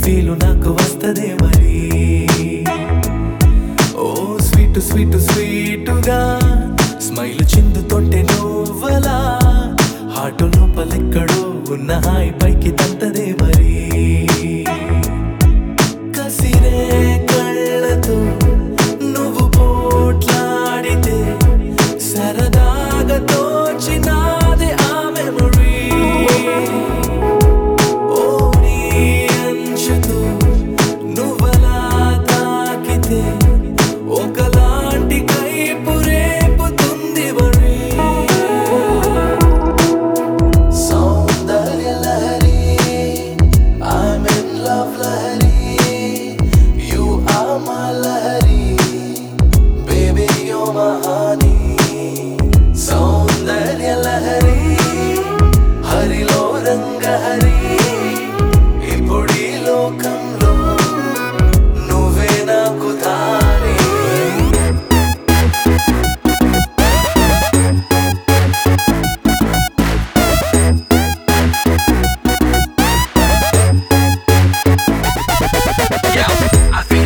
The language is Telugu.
ఫీలు నాకు వస్తదే మరి ఓ స్వీట్ స్వీట్ స్వీటుగా స్మైల్ చిందుతుంటే నువ్వలా హార్ట్ లోపలెక్కడో ఉన్న హాయి పైకి తంతదే మరి కసిరే కళ్ళతో నువ్వు పోట్లాడితే సరదాగా తోచినాది ఆ మెమరీ ఓ నీ అంచుతో నువ్వలా తాకితే ఒకలాంటి కైపు రేపుతుంది వరి సౌందర్య Lahari I'm in love Lahari You are my Lahari Baby you're my honey సౌందర్య లహరి హరిలో రంగహరి ఇప్పుడీ లోకంలో నువ్వే నాకు దారి Yeah, I feel